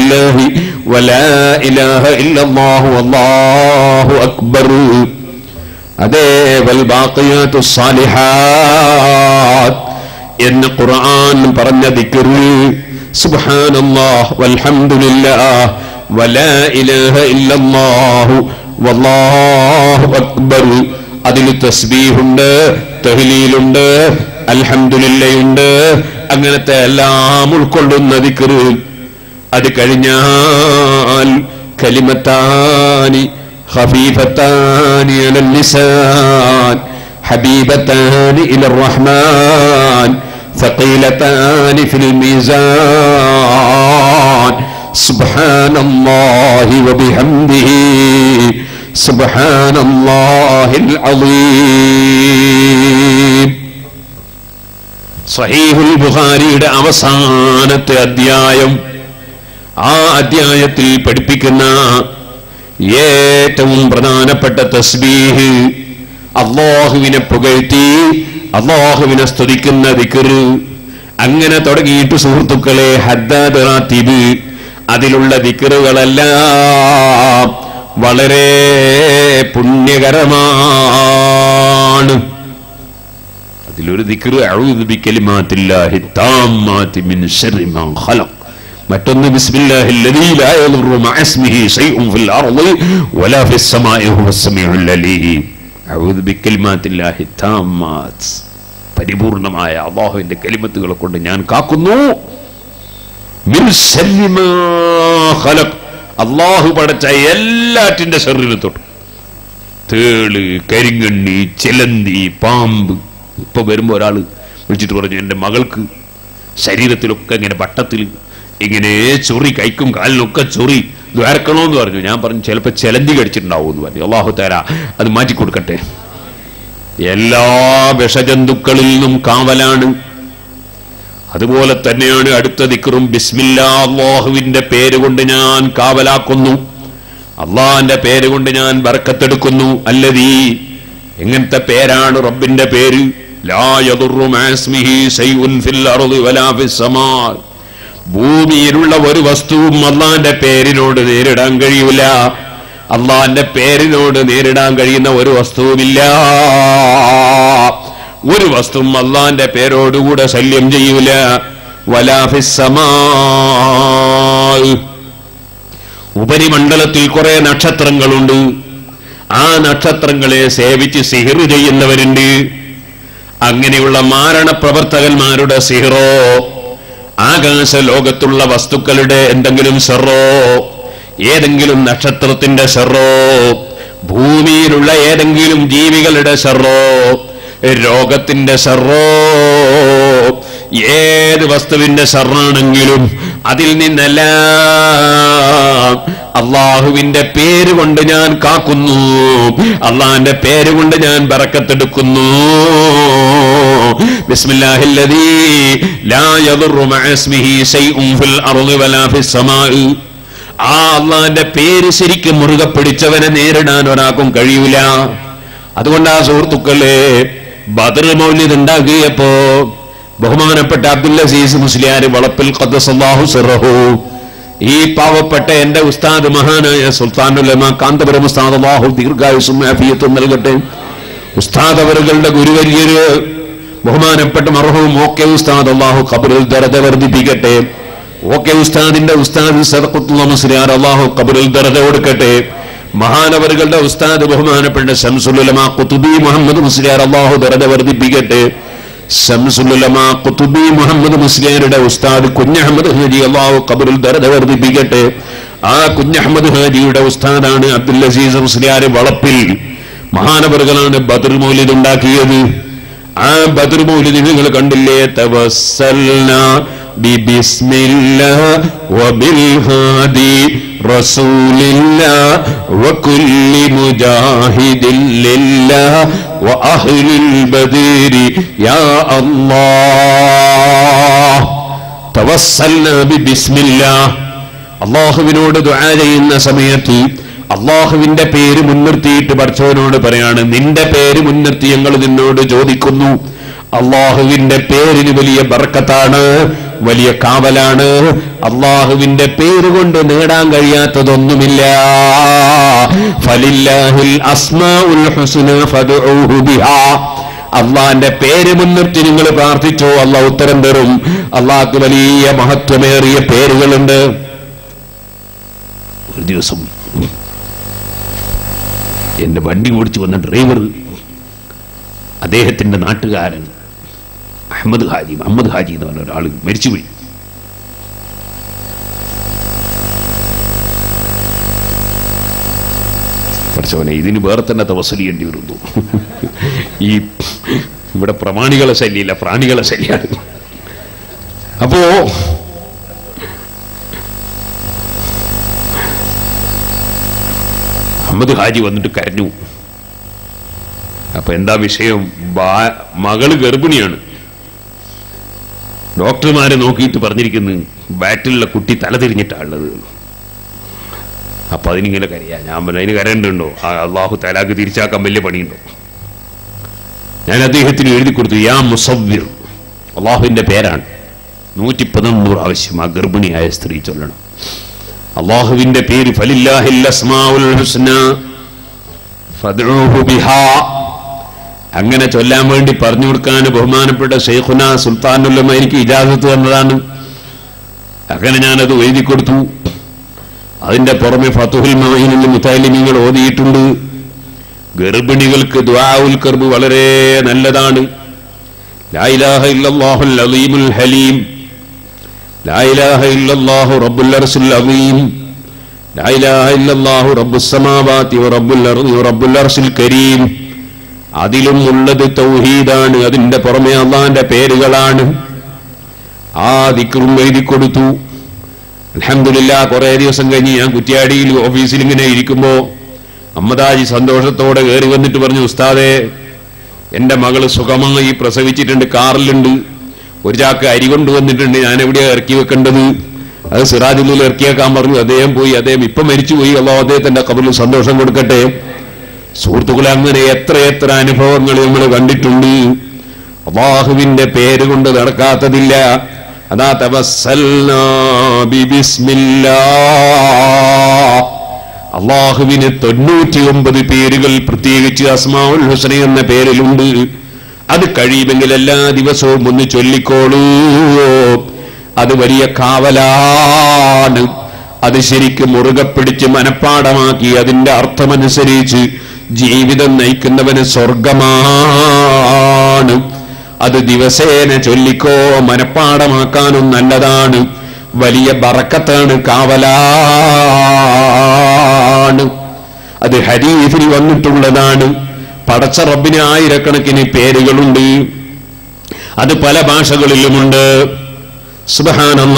ബില്ലാഹി വലാ ഇലാഹ ഇല്ലല്ലാഹു വല്ലാഹു അക്ബർ അതേ വൽ ബാഖിയാത്തു സാലിഹാത്ത് എന്ന് ഖുർആൻ പറഞ്ഞ ദിക്ർ സുബ്ഹാനല്ലാഹ് വൽഹംദുലില്ലാഹ് വലാ ഇലാഹ ഇല്ലല്ലാഹു വല്ലാഹു അക്ബർ അതിൽ തസ്ബീഹുണ്ട് തഹ്ലീലുണ്ട് അൽഹംദുലില്ലയുണ്ട് അങ്ങനത്തെ എല്ലാം ഉൾക്കൊള്ളുന്ന ദിക്ർ അത് കഴിഞ്ഞാൽ കലിമത്താനി خفيفتان على اللسان حبيبتان إلى الرحمن ثقيلتان في الميزان سبحان الله وبحمده سبحان الله العظيم സഹീഹുൽ ബുഖാരിയുടെ അവസാനത്തെ അധ്യായം ആ അധ്യായത്തിൽ പഠിപ്പിക്കുന്ന ഏറ്റവും പ്രധാനപ്പെട്ട തസ്ബീഹ് അള്ളാഹുവിനെ പുകഴ്ത്തി അള്ളാഹുവിനെ സ്തുതിക്കുന്ന ദിക്കറ് അങ്ങനെ തുടങ്ങിയിട്ട് സുഹൃത്തുക്കളെ ഹദ്ദാദ് റാത്തിബ് അതിലുള്ള ദിക്കറുകളെല്ലാം വളരെ പുണ്യകരമാണ് അതിലൊരു ദിക്റ് അഊദു ബികലിമാത്തില്ലാഹി താമ്മാതി മിൻ ശർരി മാ ഖലഖ് മറ്റൊന്ന് ബിസ്മില്ലാഹിൽ ലദീ ലാ യദുറു മഅ ഇസ്മിഹി ശൈഉൻ ഫിൽ അർളി വലാ ഫിസ് സമാഇ ഹുവസ് സമീഉൽ അലീം അഊദു ബികലിമാത്തില്ലാഹി താമ്മാത് പരിപൂർണമായ അള്ളാഹുവിന്റെ കലിമത്തുകളെ കൊണ്ട് ഞാൻ കാക്കുന്നു മിൻ ശർരി മാ ഖലഖ് അള്ളാഹു പടച്ച എല്ലാറ്റിന്റെ ശരീരം തൊട്ട് തേള് കരിങ്കണ്ണി ചിലന്തി പാമ്പ് ഇപ്പൊ വരുമ്പോ ഒരാള് വിളിച്ചിട്ട് പറഞ്ഞു എന്റെ മകൾക്ക് ശരീരത്തിലൊക്കെ ഇങ്ങനെ വട്ടത്തിൽ ഇങ്ങനെ ചൊറി കൈക്കും കാലിനൊക്കെ ചൊറി ദ്വാരക്കണോന്ന് പറഞ്ഞു ഞാൻ പറഞ്ഞു ചിലപ്പോ ചിലന്തി കടിച്ചിട്ടുണ്ടാവും എന്ന് പറഞ്ഞു അള്ളാഹു താര അത് മാറ്റി കൊടുക്കട്ടെ എല്ലാ വിഷജന്തുക്കളിൽ നിന്നും കാവലാണ് അതുപോലെ തന്നെയാണ് അടുത്ത ദിക്കറും ബിസ്മില്ലാ അള്ളാഹുവിന്റെ പേര് കൊണ്ട് ഞാൻ കാവലാക്കുന്നു അള്ളാഹിന്റെ പേര് കൊണ്ട് ഞാൻ ബർക്കത്തെടുക്കുന്നു അല്ലതീ എങ്ങനത്തെ പേരാണ് റബ്ബിന്റെ പേര് ലാ യദുറു മാ ഇസ്മിഹി ശൈഉൻ ഫിൽ അർളി വലാ ഫിസ് സമാ ഭൂമിയിലുള്ള ഒരു വസ്തുവും അള്ളാന്റെ പേരിനോട് നേരിടാൻ കഴിയൂല അള്ളാന്റെ പേരിനോട് നേരിടാൻ കഴിയുന്ന ഒരു വസ്തുവുമില്ല ഒരു വസ്തുവും അള്ളാന്റെ പേരോടുകൂടെ ശല്യം ചെയ്യൂല വലാ ഫിസ് സമാ ഉപരിമണ്ഡലത്തിൽ കുറെ നക്ഷത്രങ്ങളുണ്ട് ആ നക്ഷത്രങ്ങളെ സേവിച്ച് സിഹിർ ചെയ്യുന്നവരുണ്ട് അങ്ങനെയുള്ള മാരണ പ്രവർത്തകന്മാരുടെ സിഹിറോ ആകാശ ലോകത്തുള്ള വസ്തുക്കളുടെ എന്തെങ്കിലും സെറോ ഏതെങ്കിലും നക്ഷത്രത്തിന്റെ സെറോ ഭൂമിയിലുള്ള ഏതെങ്കിലും ജീവികളുടെ സെറോ രോഗത്തിന്റെ സെറോ ഏത് വസ്തുവിന്റെ ഷർറാണെങ്കിലും അതിൽ നിന്നെല്ലാം അള്ളാഹുവിന്റെ പേര് കൊണ്ട് ഞാൻ കാക്കുന്നു അള്ളാഹിന്റെ പേര് കൊണ്ട് ഞാൻ ബറക്കത്തെടുക്കുന്നു ബിസ്മില്ലാഹില്ലദീ ലാ യദുറു മഅ ഇസ്മിഹി ശൈഉൻ ഫിൽ അർളി വലാ ഫിസ് സമാഇ ആ അള്ളാഹിന്റെ പേര് ശരിക്കും മുറുകെ പിടിച്ചവനെ നേരിടാൻ ഒരാൾക്കും കഴിയൂല അതുകൊണ്ട് ആ സുഹൃത്തുക്കളെ ബദർ മൗലിദ് ഉണ്ടാക്കിയപ്പോ ബഹുമാനപ്പെട്ട അബ്ദുൽ അസീസ് മുസ്ലിയാർ വളപ്പിൽ ഖദ്ദസല്ലാഹു സിറഹു ഈ പാവപ്പെട്ട എന്റെ ഉസ്താദ് മഹാനായ സുൽത്താനുലമ കാന്തപുരം ഉസ്താദ് അള്ളാഹു ദീർഘായുസും ആഫിയത്തും നൽകട്ടെ ഉസ്താദ് അവറുകളുടെ ഗുരുവര്യര് ബഹുമാനപ്പെട്ട മർഹവും ഓക്കെ ഉസ്താദ് അള്ളാഹു ഖബറിൽ ദരജ വർദ്ധിപ്പിക്കട്ടെ ഓക്കെ ഉസ്താദിന്റെ ഉസ്താദ് സദഖത്തുള്ള മുസ്ലിയാർ അള്ളാഹു ഖബറിൽ ദരജ കൊടുക്കട്ടെ മഹാനവറുകളുടെ ഉസ്താദ് ബഹുമാനപ്പെട്ട ശംസുലുലമ കുത്തുബി മുഹമ്മദ് മുസ്ലിയാർ അള്ളാഹു ദരജ വർദ്ധിപ്പിക്കട്ടെ ശംസുലുലമ കുത്തുബി മുഹമ്മദ് മുസ്ലിയാരുടെ ഉസ്താദ് കുഞ്ഞഹമ്മദ് ഹാജി അള്ളാഹു ഖബറിൽ ദരജ വർദ്ധിപ്പിക്കട്ടെ ആ കുഞ്ഞഹമ്മദ് ഹാജിയുടെ ഉസ്താദാണ് അബ്ദുൽ അസീസ് മുസ്ലിയാർ വളപ്പിൽ മഹാനവറുകളാണ് ബദർ മൗലിദ് ഉണ്ടാക്കിയത് ആ ബദർ മൗലിദ് നിങ്ങൾ കണ്ടില്ലേ തവസ്സൽന ببسم الله وبالهادي رسول الله وكل مجاهد لله وأهل البدير يا الله توسلنا ببسم الله അള്ളാഹുവിനോട് ദുആ ചെയ്യുന്ന സമയത്ത് അള്ളാഹുവിന്റെ പേര് മുൻനിർത്തിയിട്ട് പഠിച്ചവനോട് പറയാണ് നിന്റെ പേര് മുൻനിർത്തി ഞങ്ങൾ നിന്നോട് ചോദിക്കുന്നു അള്ളാഹുവിന്റെ പേരിന് വലിയ ബർക്കത്താണ് വലിയ കാവലാണ് അള്ളാഹുവിന്റെ പേര് കൊണ്ട് നേടാൻ കഴിയാത്തതൊന്നുമില്ല ഫലില്ലാഹിൽ അസ്മാഉൽ ഹുസ്ന ഫദ്ഉഹു ബിഹാ അള്ളാന്റെ പേര് മുൻനിർത്തി നിങ്ങൾ പ്രാർത്ഥിച്ചോ അള്ളാഹ് ഉത്തരം തരും അള്ളാഹ്ക്ക് വലിയ മഹത്വമേറിയ പേരുകളുണ്ട് ഒരു ദിവസം എന്റെ വണ്ടി ഓടിച്ചു വന്ന ഡ്രൈവർ അദ്ദേഹത്തിന്റെ നാട്ടുകാരൻ അഹമ്മദ് ഹാജി അഹമ്മദ് ഹാജി എന്ന് പറഞ്ഞ ഒരാൾ മരിച്ചുപോയി പഠിച്ചവനെ ഇതിന് വേറെ തന്നെ തവസൽ ചെയ്യേണ്ടി വരുന്നു ഈ ഇവിടെ പ്രമാണികളെ ശല്യമില്ല പ്രാണികളെ ശല്യാണ് അപ്പോ അഹമ്മദ് ഹാജി വന്നിട്ട് കരഞ്ഞു അപ്പൊ എന്താ വിഷയം ബാ- മകള് ഗർഭിണിയാണ് ഡോക്ടർമാരെ നോക്കിയിട്ട് പറഞ്ഞിരിക്കുന്നു ബാറ്റിലുള്ള കുട്ടി തല തിരിഞ്ഞിട്ടാണുള്ളത് അപ്പൊ അതിനിങ്ങനെ കരയാ ഞാൻ പറഞ്ഞു അതിന് കരണ്ടുണ്ടോ ആ അള്ളാഹു തലാക്ക് തിരിച്ചാക്കാൻ വലിയ പണിയുണ്ടോ ഞാൻ അദ്ദേഹത്തിന് എഴുതി കൊടുത്തു യാ മുസവ്വിർ അള്ളാഹുവിന്റെ പേരാണ് നൂറ്റി പതിനൊന്നൂറ് ആവശ്യം ആ ഗർഭിണിയായ സ്ത്രീ ചൊല്ലണം അള്ളാഹുവിന്റെ പേര് ഫലില്ലാഹിൽ അസ്മാഉൽ ഹുസ്ന ഫദ്ഉഹു ബിഹാ അങ്ങനെ ചൊല്ലാൻ വേണ്ടി പറഞ്ഞു കൊടുക്കാൻ ബഹുമാനപ്പെട്ട ഷെയ്ഖുന സുൽത്താനുല്ലമ എനിക്ക് ഇജാസത്ത് തന്നതാണ് അങ്ങനെ ഞാനത് എഴുതി കൊടുത്തു അതിന്റെ പുറമെ ഫത്തുഹുൽ മഹീനിൽ മുത്താലിമീങ്ങൾ ഓതിയിട്ടുണ്ട് ഗർഭിണികൾക്ക് ദ്വാഉൽ കർബ് വളരെ നല്ലതാണ് ലാ ഇലാഹ ഇല്ലല്ലാഹുൽ അലീമുൽ ഹലീം ലാ ഇലാഹ ഇല്ലല്ലാഹു റബ്ബുൽ അർശിൽ അലീം ലാ ഇലാഹ ഇല്ലല്ലാഹു റബ്ബുസ് സമാവാതി വറബ്ബുൽ അർദി വറബ്ബുൽ അർശിൽ കരീം അതിലും ഉള്ളത് തൗഹീദാണ് അതിന്റെ പുറമെ അള്ളാന്റെ പേരുകളാണ് ആ ദിക്റും എഴുതി കൊടുത്തു അലഹമില്ല കുറെ ദിവസം കഴിഞ്ഞ് ഞാൻ കുറ്റ്യാടിയിൽ ഓഫീസിൽ ഇങ്ങനെ ഇരിക്കുമ്പോ അമ്മദാജി സന്തോഷത്തോടെ കയറി വന്നിട്ട് പറഞ്ഞു ഉസ്താദെ എന്റെ മകള് സുഖമായി പ്രസവിച്ചിട്ടുണ്ട് കാറിലുണ്ട് ഒരു ചാക്ക് അരി കൊണ്ടുവന്നിട്ടുണ്ട് ഞാൻ എവിടെയാ ഇറക്കി വെക്കേണ്ടത് അത് സിറാജുല്ലിൽ ഇറക്കിയേക്കാൻ പറഞ്ഞു അദ്ദേഹം പോയി അദ്ദേഹം ഇപ്പൊ മരിച്ചുപോയി അല്ലോ അദ്ദേഹത്തിന്റെ കബറിൽ സന്തോഷം കൊടുക്കട്ടെ സുഹൃത്തുക്കളെ അങ്ങനെ എത്ര എത്ര അനുഭവങ്ങൾ നമ്മൾ കണ്ടിട്ടുണ്ട് അള്ളാഹുവിന്റെ പേര് കൊണ്ട് നടക്കാത്തതില്ല അതാ തവസ്സൽനാ ബിബിസ്മില്ലാ അള്ളാഹുവിന് തൊണ്ണൂറ്റി ഒമ്പത് പേരുകൾ പ്രത്യേകിച്ച് അസ്മാഉൽ ഹുസന എന്ന പേരിലുണ്ട് അത് കഴിയുമെങ്കിൽ എല്ലാ ദിവസവും ഒന്ന് ചൊല്ലിക്കോളൂ അത് വലിയ കാവലാണ് അത് ശരിക്കും മുറുകെ പിടിച്ച് മനപ്പാടമാക്കി അതിന്റെ അർത്ഥമനുസരിച്ച് ജീവിതം നയിക്കുന്നവന് സ്വർഗമാണ് അത് ദിവസേന ചൊല്ലിക്കോ മനപ്പാടമാക്കാനും നല്ലതാണ് വലിയ ബറക്കത്താണ് കാവലാണ് അത് ഹരീഫിൽ വന്നിട്ടുള്ളതാണ് പടച്ച റബ്ബിന് ആയിരക്കണക്കിന് പേരുകളുണ്ട് അത് പല ഭാഷകളിലുമുണ്ട് സുബഹാനല്ല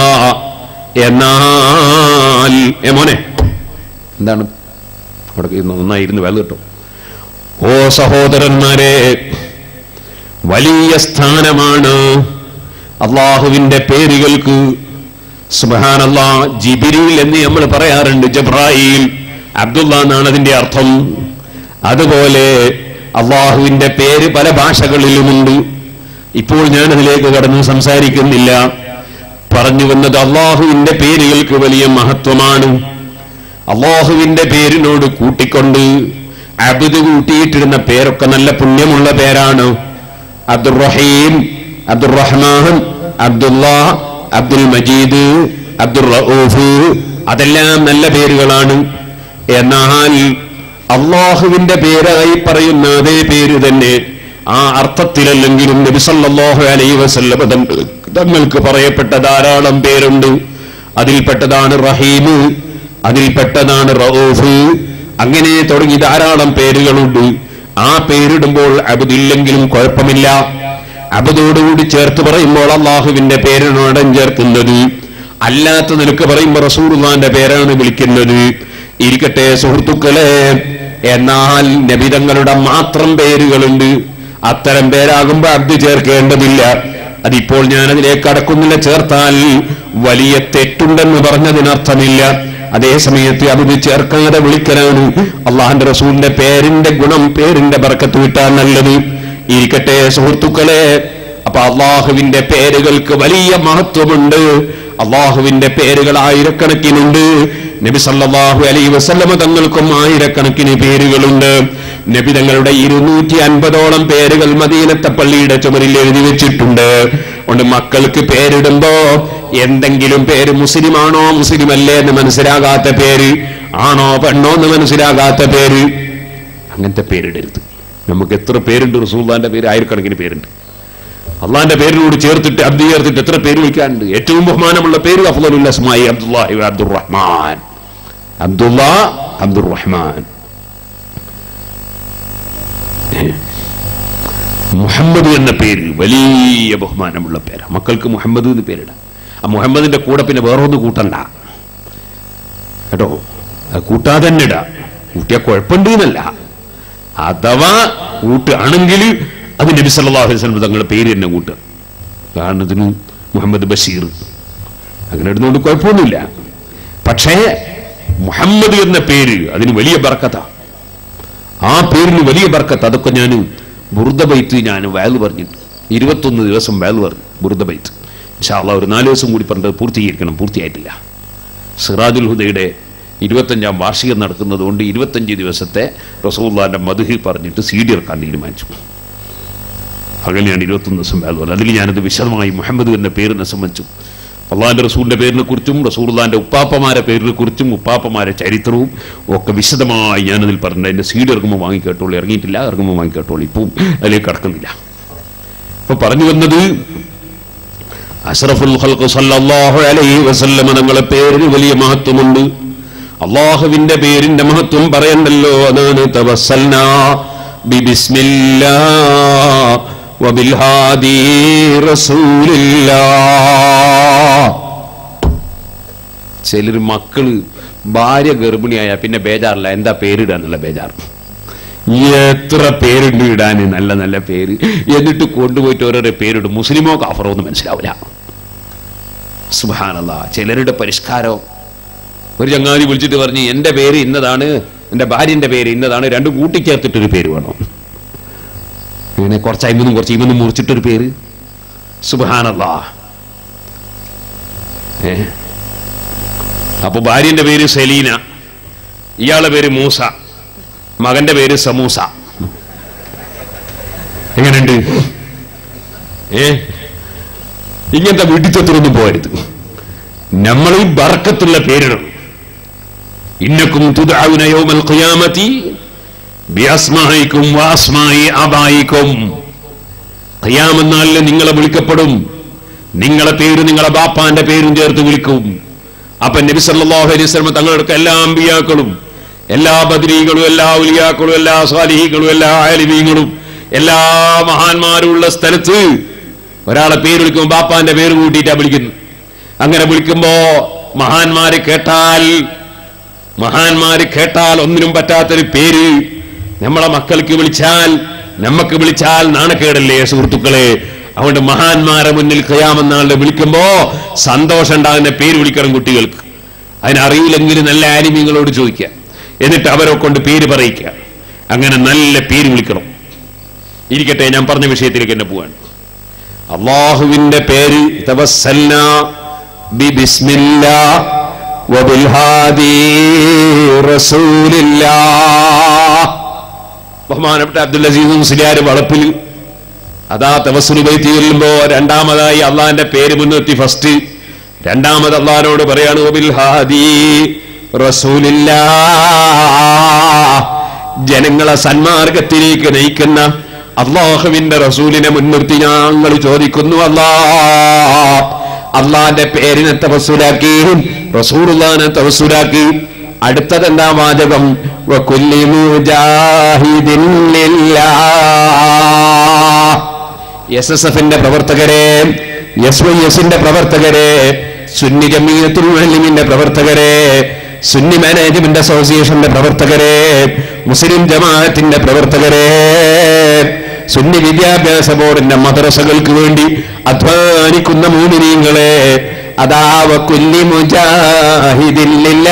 എന്നാൽ ഏ മോനെ എന്താണ് അവിടെ ഇരുന്ന് നന്നായിരുന്നു വേല കിട്ടും ഓ സഹോദരന്മാരെ വലിയ സ്ഥാനമാണ് അള്ളാഹുവിന്റെ പേരുകൾക്ക് സുബഹാനല്ലാ ജിബിരിൽ എന്ന് നമ്മൾ പറയാറുണ്ട് ജബ്രായിൽ അബ്ദുള്ള എന്നാണ് അതിന്റെ അർത്ഥം അതുപോലെ അള്ളാഹുവിന്റെ പേര് പല ഭാഷകളിലുമുണ്ട് ഇപ്പോൾ ഞാൻ അതിലേക്ക് കടന്ന് സംസാരിക്കുന്നില്ല പറഞ്ഞു വന്നത് അള്ളാഹുവിന്റെ പേരുകൾക്ക് വലിയ മഹത്വമാണ് അള്ളാഹുവിന്റെ പേരിനോട് കൂട്ടിക്കൊണ്ട് അബുദ് കൂട്ടിയിട്ടിരുന്ന പേരൊക്കെ നല്ല പുണ്യമുള്ള പേരാണ് അബ്ദുറഹീം അബ്ദുറഹ്മാൻ അബ്ദുള്ള അബ്ദുൽ മജീദ് അബ്ദുൽ റഊഫ് അതെല്ലാം നല്ല പേരുകളാണ് എന്നാൽ അള്ളാഹുവിന്റെ പേരായി പറയുന്ന അതേ പേര് തന്നെ ആ അർത്ഥത്തിലല്ലെങ്കിലും നബി സല്ലല്ലാഹു അലൈഹി വസല്ലമ തങ്ങൾ- തങ്ങൾക്ക് പറയപ്പെട്ട ധാരാളം പേരുണ്ട് അതിൽപ്പെട്ടതാണ് റഹീം അതിൽപ്പെട്ടതാണ് റഊഫ് അങ്ങനെ തുടങ്ങി ധാരാളം പേരുകളുണ്ട് ആ പേരിടുമ്പോൾ അബദില്ലെങ്കിലും കുഴപ്പമില്ല അബദോടുകൂടി ചേർത്ത് പറയുമ്പോൾ അള്ളാഹുവിന്റെ പേരിനോടൻ ചേർക്കുന്നത് അല്ലാത്ത നിനക്ക് പറയുമ്പോൾ റസൂർഖാന്റെ പേരാണ് വിളിക്കുന്നത് ഇരിക്കട്ടെ സുഹൃത്തുക്കളെ എന്നാൽ നബിതങ്ങളുടെ മാത്രം പേരുകളുണ്ട് അത്തരം പേരാകുമ്പോ അബ്ദ് ചേർക്കേണ്ടതില്ല അതിപ്പോൾ ഞാൻ അതിലേക്ക് കടക്കുന്നില്ല ചേർത്താൽ വലിയ തെറ്റുണ്ടെന്ന് പറഞ്ഞതിനർത്ഥമില്ല അതേ സമയത്ത് അത് ചേർക്കാതെ വിളിക്കലാണ് അള്ളാഹിന്റെ റസൂലിന്റെ പേരിന്റെ ഗുണം പേരിന്റെ ബർക്കത്ത് വിട്ടാൽ നല്ലത് ഇരിക്കട്ടെ സുഹൃത്തുക്കളെ അപ്പൊ അള്ളാഹുവിന്റെ പേരുകൾക്ക് വലിയ മഹത്വമുണ്ട് അള്ളാഹുവിന്റെ പേരുകൾ ആയിരക്കണക്കിനുണ്ട് നബി സല്ലല്ലാഹു അലൈഹി വസല്ലമ തങ്ങൾക്കും ആയിരക്കണക്കിന് പേരുകളുണ്ട് നബി തങ്ങളുടെ ഇരുന്നൂറ്റി അൻപതോളം പേരുകൾ മദീനത്തെ പള്ളിയുടെ ചുമരിൽ എഴുതി വെച്ചിട്ടുണ്ട് അതുകൊണ്ട് മക്കൾക്ക് പേരിടുമ്പോ എന്തെങ്കിലും പേര് മുസ്ലിമാണോ മുസ്ലിം അല്ലേ എന്ന് മനസ്സിലാകാത്ത പേര് ആണോ പെണ്ണോ എന്ന് മനസ്സിലാകാത്ത പേര് അങ്ങനത്തെ പേരിടരുത് നമുക്ക് എത്ര പേരുണ്ട് റസൂള്ളാന്റെ പേര് ആയിരക്കണക്കിന് പേരുണ്ട് അള്ളാന്റെ പേരിനോട് ചേർത്തിട്ട് അബ്ദു ചേർത്തിട്ട് എത്ര പേര് വിളിക്കാനുണ്ട് ഏറ്റവും ബഹുമാനമുള്ള പേര് അഫ്ദലുൽ അസ്മായി അബ്ദുല്ലാഹി അബ്ദുറഹ്മാൻ അബ്ദുള്ള അബ്ദുറഹ്മാൻ മുഹമ്മദ് എന്ന പേര് വലിയ ബഹുമാനമുള്ള പേര് മക്കൾക്ക് മുഹമ്മദ് എന്ന് പേരിടാം ആ മുഹമ്മദിന്റെ കൂടെ പിന്നെ വേറൊന്ന് കൂട്ടണ്ട കേട്ടോ അത് കൂട്ടാതെ തന്നെ ഇടാം കൂട്ടിയാ കുഴപ്പമുണ്ട് എന്നല്ല അഥവാ കൂട്ടുകയാണെങ്കിൽ അത് നബി സല്ലല്ലാഹു അലൈഹി വസല്ലം തങ്ങളുടെ പേര് തന്നെ കൂട്ടുക ഉദാഹരണത്തിന് മുഹമ്മദ് ബഷീർ അങ്ങനെ ഇടുന്നതുകൊണ്ട് കുഴപ്പമൊന്നുമില്ല പക്ഷേ മുഹമ്മദ് എന്ന പേര് അതിന് വലിയ ബർക്കത്ത ആ പേരിന് വലിയ ബർക്കത്ത് അതൊക്കെ ഞാൻ ബുറുദ ബൈത്ത് ഞാൻ വയല് പറഞ്ഞിട്ട് ഇരുപത്തൊന്ന് ദിവസം വയല് പറഞ്ഞു ബുറുദ ബൈത്ത് ഇൻഷാല്ല ഒരു നാല് ദിവസം കൂടി പറഞ്ഞത് പൂർത്തീകരിക്കണം പൂർത്തിയായിട്ടില്ല സിറാജുൽ ഹുദയുടെ ഇരുപത്തഞ്ചാം വാർഷികം നടക്കുന്നത് കൊണ്ട് ഇരുപത്തഞ്ച് ദിവസത്തെ റസൂള്ളാന്റെ മധുഹി പറഞ്ഞിട്ട് സി ഡി ഇറക്കാൻ തീരുമാനിച്ചു അങ്ങനെയാണ് ഇരുപത്തൊന്ന് ദിവസം വയല് പറഞ്ഞത് അതിൽ ഞാനത് വിശദമായി മുഹമ്മദ് എന്ന പേരിനെ സംബന്ധിച്ചു അള്ളാഹിന്റെ റസൂലിന്റെ പേരിനെ കുറിച്ചും റസൂർദാന്റെ ഉപ്പാപ്പമാരെ പേരിനെ കുറിച്ചും ഉപ്പാപ്പമാരെ ചരിത്രവും ഒക്കെ വിശദമായി ഞാനതിൽ പറഞ്ഞിട്ടുണ്ട് അതിന്റെ സീഡ് ഇറങ്ങുമ്പോൾ വാങ്ങിക്കേട്ടോളൂ ഇറങ്ങിയിട്ടില്ല ഇറങ്ങുമ്പോൾ വാങ്ങിക്കേട്ടോളൂ ഇപ്പം അതിലേക്ക് കടക്കുന്നില്ല ഇപ്പൊ പറഞ്ഞു വന്നത് അഷ്റഫുൽ ഖൽഖ് സല്ലല്ലാഹു അലൈഹി വസല്ലമ തങ്ങളെ പേരിന് വലിയ മഹത്വമുണ്ട് അള്ളാഹുവിന്റെ പേരിന്റെ മഹത്വം പറയണ്ടല്ലോ അതാണ് തവസ്സൽനാ ബിബിസ്മില്ലാ വബിൽഹാദി റസൂലില്ലാ ചിലർ മക്കള് ഭാര്യ ഗർഭിണിയായ പിന്നെ ബേജാറില്ല എന്താ പേരിടാന്നുള്ള ബേജാർ എത്ര പേരുണ്ട് ഇടാൻ നല്ല നല്ല പേര് എന്നിട്ട് കൊണ്ടുപോയിട്ട് ഓരോരോ പേരിടും മുസ്ലിമോ കാഫറോ ഒന്നും മനസ്സിലാവില്ല സുബാനല്ല ചിലരുടെ പരിഷ്കാരോ ഒരു ചങ്ങാതി വിളിച്ചിട്ട് പറഞ്ഞു എന്റെ പേര് ഇന്നതാണ് എന്റെ ഭാര്യന്റെ പേര് ഇന്നതാണ് രണ്ടും കൂട്ടിച്ചേർത്തിട്ടൊരു പേര് വേണം ഇങ്ങനെ കുറച്ച് അയിമൊന്നും കുറച്ച് ഇമൊന്നും മുറിച്ചിട്ടൊരു പേര് സുബാനല്ല ഏ അപ്പൊ ഭാര്യന്റെ പേര് സെലീന ഇയാളെ പേര് മൂസ മകന്റെ പേര് സമൂസ എങ്ങനെയുണ്ട് ഏ ഇങ്ങനത്തെ വീട്ടിത്തൊത്തിനൊന്നും പോകരുത് നമ്മൾ ഈ ബർക്കത്തുള്ള പേരിടണം ഇന്നക്കും തുദാവുന യൗമൽ ഖിയാമത്തി ബിഅസ്മായിക്കും വാസ്മായി ആബായിക്കും ഖിയാമെന്നാലിൽ നിങ്ങളെ വിളിക്കപ്പെടും നിങ്ങളെ പേര് നിങ്ങളെ ബാപ്പാന്റെ പേരും ചേർത്ത് വിളിക്കും അപ്പൊ നബി സല്ലല്ലാഹു അലൈഹി വസല്ലം തങ്ങളുടെ എല്ലാ അമ്പിയാക്കളും എല്ലാ ബദ്രീകളും എല്ലാ ഉലിയാക്കളും എല്ലാ സ്വാലിഹികളും എല്ലാ ആലിമീങ്ങളും എല്ലാ മഹാന്മാരും ഉള്ള സ്ഥലത്ത് ഒരാളെ പേര് വിളിക്കുമ്പോൾ ബാപ്പാന്റെ പേര് കൂട്ടിയിട്ടാ വിളിക്കുന്നു അങ്ങനെ വിളിക്കുമ്പോ മഹാന്മാര് കേട്ടാൽ മഹാന്മാര് കേട്ടാൽ ഒന്നിനും പറ്റാത്തൊരു പേര് നമ്മളെ മക്കൾക്ക് വിളിച്ചാൽ നമുക്ക് വിളിച്ചാൽ നാണക്കേടല്ലേ സുഹൃത്തുക്കളെ അതുകൊണ്ട് മഹാന്മാരെ മുന്നിൽ കയാമെന്നാളുടെ വിളിക്കുമ്പോ സന്തോഷം ഉണ്ടാകുന്ന പേര് വിളിക്കണം കുട്ടികൾക്ക് അതിനറിയില്ലെങ്കിൽ നല്ല ആനിമീങ്ങളോട് ചോദിക്കുക എന്നിട്ട് അവരെ കൊണ്ട് പേര് പറയിക്കുക അങ്ങനെ നല്ല പേര് വിളിക്കണം ഇരിക്കട്ടെ ഞാൻ പറഞ്ഞ വിഷയത്തിലേക്ക് തന്നെ പോവാണ് അള്ളാഹുവിന്റെ പേര് തവസ്സൽന ബി ബിസ്മില്ലാ വബിൽഹാദി റസൂലില്ലാ ബഹുമാനപ്പെട്ട അബ്ദുൽ അസീസ് മുസ്ലിയാർ വളപ്പിൽ അതാ തവസ്സുൽ ബൈത്തി ചെല്ലുമ്പോ രണ്ടാമതായി അള്ളാന്റെ പേര് മുൻനിർത്തി ഫസ്റ്റ് രണ്ടാമത് അള്ളഹാനോട് പറയാണ് വബിൽ ഹാദി റസൂലില്ലാ ജനങ്ങളെ സന്മാർഗത്തിലേക്ക് നയിക്കുന്ന അള്ളാഹുവിന്റെ റസൂലിനെ മുൻനിർത്തി ഞങ്ങൾ ചോദിക്കുന്നു അല്ലാ അള്ളാന്റെ പേരിനെ തവസുലാക്കി റസൂലുള്ളാനെ തവസുലാക്കി അടുത്തതെന്താ വാചകം വകുല്ലി മുജാഹിദിൻ ലില്ലാഹ്. എസ് എസ് എഫിന്റെ പ്രവർത്തകരെ എസ് വൈ എസിന്റെ പ്രവർത്തകരെ സുന്നി ജമീയത്തുൽ മുഅല്ലിമിന്റെ പ്രവർത്തകരെ സുന്നി മാനേജ്മെന്റ് അസോസിയേഷന്റെ പ്രവർത്തകരെ മുസ്ലിം ജമാഅത്തിന്റെ പ്രവർത്തകരെ സുന്നി വിദ്യാഭ്യാസ ബോർഡിന്റെ മദ്രസകൾക്ക് വേണ്ടി അധ്വാനിക്കുന്ന മൂമിനീങ്ങളെ അതാവ കുല്ലി മുജാഹിദില്ല